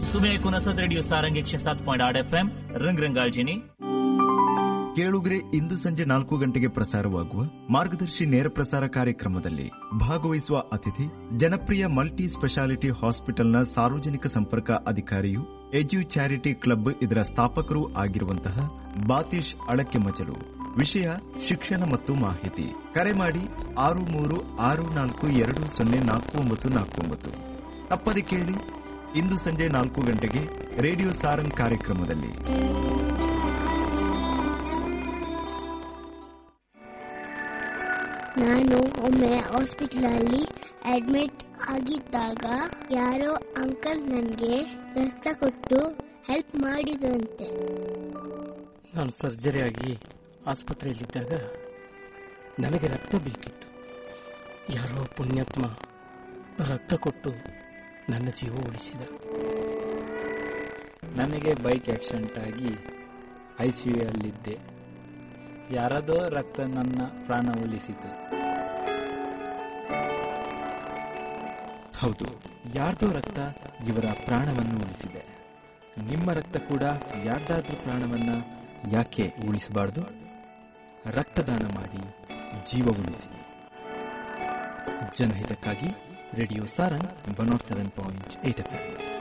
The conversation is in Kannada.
तुम्ही ऐकून असत रेडिओ सारंग एकशे सात पॉईंट आठ एफ एम रंगरंगाळजीनी ಕೇಳುಗರೆ ಇಂದು ಸಂಜೆ ನಾಲ್ಕು ಗಂಟೆಗೆ ಪ್ರಸಾರವಾಗುವ ಮಾರ್ಗದರ್ಶಿ ನೇರ ಪ್ರಸಾರ ಕಾರ್ಯಕ್ರಮದಲ್ಲಿ ಭಾಗವಹಿಸುವ ಅತಿಥಿ ಜನಪ್ರಿಯ ಮಲ್ಟಿ ಸ್ಪೆಷಾಲಿಟಿ ಹಾಸ್ಪಿಟಲ್ನ ಸಾರ್ವಜನಿಕ ಸಂಪರ್ಕ ಅಧಿಕಾರಿಯು ಎಜ್ಯು ಚಾರಿಟಿ ಕ್ಲಬ್ ಇದರ ಸ್ಥಾಪಕರೂ ಆಗಿರುವಂತಹ ಬಾತೀಶ್ ಅಳಕೆ ಮಜಲು ವಿಷಯ ಶಿಕ್ಷಣ ಮತ್ತು ಮಾಹಿತಿ ಕರೆ ಮಾಡಿ ಆರು ಮೂರು ಆರು ನಾಲ್ಕು ಎರಡು ಸೊನ್ನೆ ನಾಲ್ಕು ಒಂಬತ್ತು ನಾಲ್ಕು ಒಂಬತ್ತು ತಪ್ಪದೆ ಕೇಳಿ ಇಂದು ಸಂಜೆ ನಾಲ್ಕು ಗಂಟೆಗೆ ರೇಡಿಯೋ ಸಾರಂಗ್ ಕಾರ್ಯಕ್ರಮದಲ್ಲಿ ನಾನು ಒಮ್ಮೆ ಹಾಸ್ಪಿಟಲಲ್ಲಿ ಅಡ್ಮಿಟ್ ಆಗಿದ್ದಾಗ ಯಾರೋ ಅಂಕಲ್ ನನಗೆ ರಕ್ತ ಕೊಟ್ಟು ಹೆಲ್ಪ್ ಮಾಡಿದಂತೆ ನಾನು ಸರ್ಜರಿ ಆಗಿ ಆಸ್ಪತ್ರೆಯಲ್ಲಿದ್ದಾಗ ನನಗೆ ರಕ್ತ ಬೇಕಿತ್ತು ಯಾರೋ ಪುಣ್ಯಾತ್ಮ ರಕ್ತ ಕೊಟ್ಟು ನನ್ನ ಜೀವ ಉಳಿಸಿದ ನನಗೆ ಬೈಕ್ ಆಕ್ಸಿಡೆಂಟ್ ಆಗಿ ಐ ಸಿ ಯಲ್ಲಿದ್ದೆ ಯಾರದೋ ರಕ್ತ ನನ್ನ ಪ್ರಾಣ ಉಳಿಸಿತು ಹೌದು ಯಾರ್ದೋ ರಕ್ತ ಇವರ ಪ್ರಾಣವನ್ನು ಉಳಿಸಿದೆ ನಿಮ್ಮ ರಕ್ತ ಕೂಡ ಯಾರ್ದಾದ್ರೂ ಪ್ರಾಣವನ್ನ ಯಾಕೆ ಉಳಿಸಬಾರ್ದು ರಕ್ತದಾನ ಮಾಡಿ ಜೀವ ಉಳಿಸಿ ಜನಹಿತಕ್ಕಾಗಿ radio Sarang one naught seven point eight F